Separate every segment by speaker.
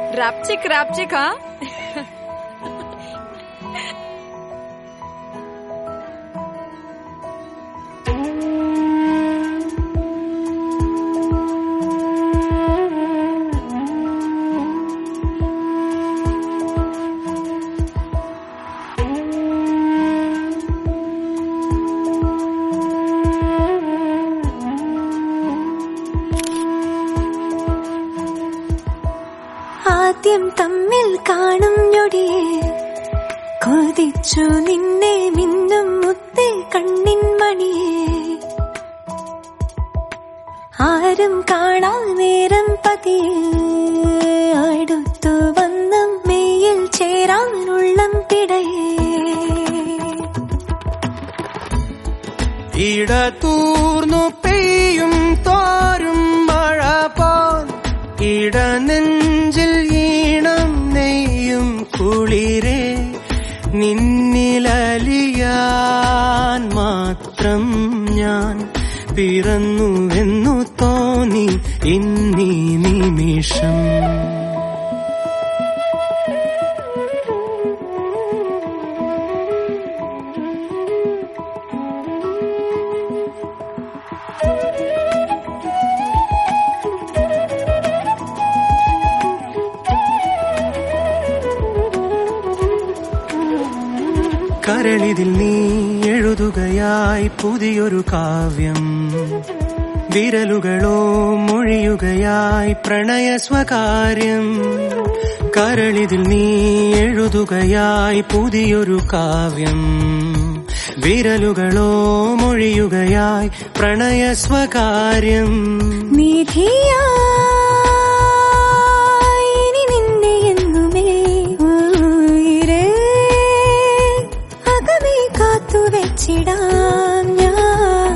Speaker 1: റാപ്ചിക് റാപ്ചിക് ആ
Speaker 2: ആദ്യം തമ്മിൽ കാണും ഞൊടിയെ കൊതിച്ചു നിന്നെ മിന്നും മുത്തേ കണ്ണിൻ മണിയെ ആരും കാണാ നേരം പതിയെ അടുത്തു വന്ന് മെയ്യിൽ ചേരാനുള്ളം പിടയേ
Speaker 3: ഇടതൂർന്നു പെയ്യും തോരും മഴ പോൽ ഇടനെഞ്ചിൽ ഈണം നെയ്യും കുളിരെ നിന്നിലലിയാൻ മാത്രം ഞാൻ പിറന്നുവെന്നു തോന്നി ഇന്നീ നിമിഷം കരളിതിൽ നീ എഴുതുകയായി പുതിയൊരു കാവ്യം വിരലുകളോ മൊഴിയുകയായി പ്രണയ സ്വകാര്യം കരളിതിൽ നീ എഴുതുകയായി പുതിയൊരു കാവ്യം വിരലുകളോ മൊഴിയുകയായി പ്രണയ സ്വകാര്യം
Speaker 2: നിധിയായി ഇനി നിന്നെ എന്നുമേ ഉയിരേ അകമേ കാത്തു വെച്ചിടാം ഞാൻ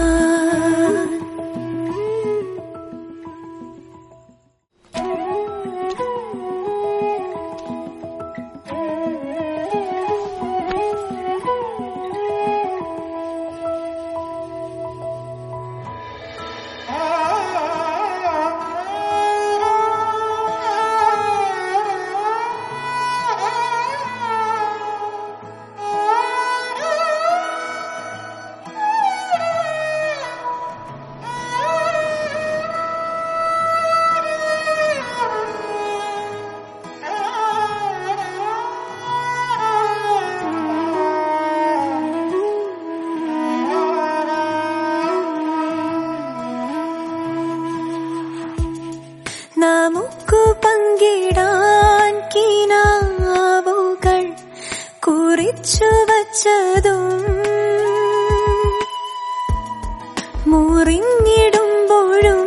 Speaker 2: നമുക്കു പങ്കിടാൻ കിനാവുകൾ കുറിച്ചു വച്ചതും മുറിഞ്ഞിടുമ്പോഴും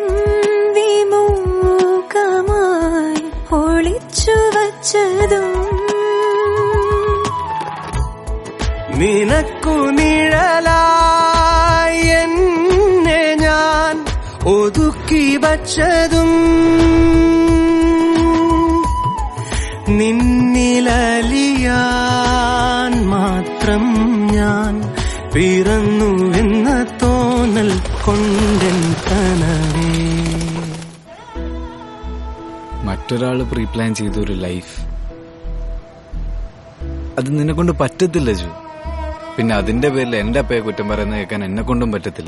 Speaker 2: വിമുഖമായി ഒളിച്ചു വച്ചതും
Speaker 3: നിനക്കു നിഴലായി എന്നെ ഞാൻ ഒതുക്കി വച്ചതും നിന്നിലലിയാൻ മാത്രം ഞാൻ പിറന്നു എന്ന തോന്നൽ കൊണ്ടൻ കനവേ
Speaker 4: മറ്റൊരാള് പ്രീ പ്ലാൻ ചെയ്ത ഒരു ലൈഫ് അത് നിന്നെ കൊണ്ട് പറ്റത്തില്ല ജു പിന്നെ അതിന്റെ പേരിൽ എന്റെ അപ്പയെ കുറ്റം പറയുന്നത് കേൾക്കാൻ എന്നെ കൊണ്ടും പറ്റത്തില്ല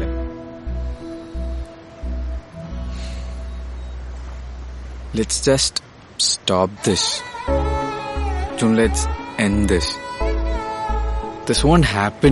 Speaker 4: let's just stop this June let's end this this won't happen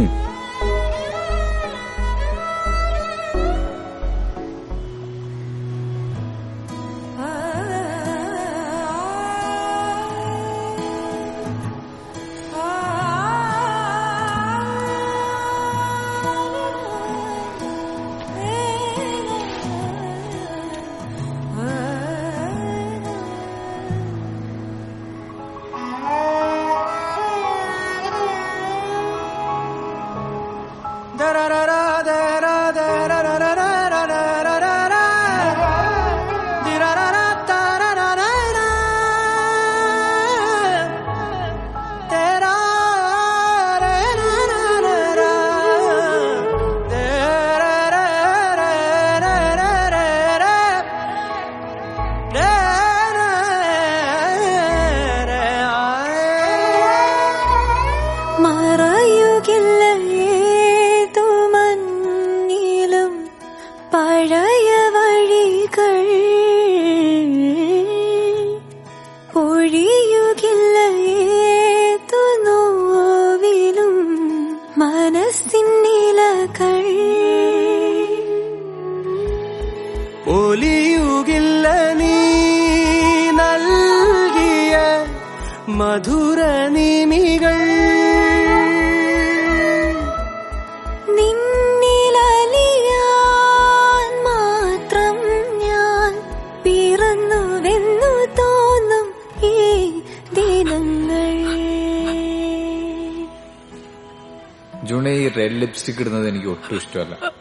Speaker 3: മധുര നിമികൾ
Speaker 2: നിന്നിലലിയാൻ മാത്രം ഞാൻ പിറന്നുവെന്നു തോന്നും ഈ ദിനങ്ങൾ
Speaker 4: ജൂണെ ഈ റെഡ് ലിപ്സ്റ്റിക് ഇടുന്നത് എനിക്ക് ഒട്ടും ഇഷ്ടമല്ല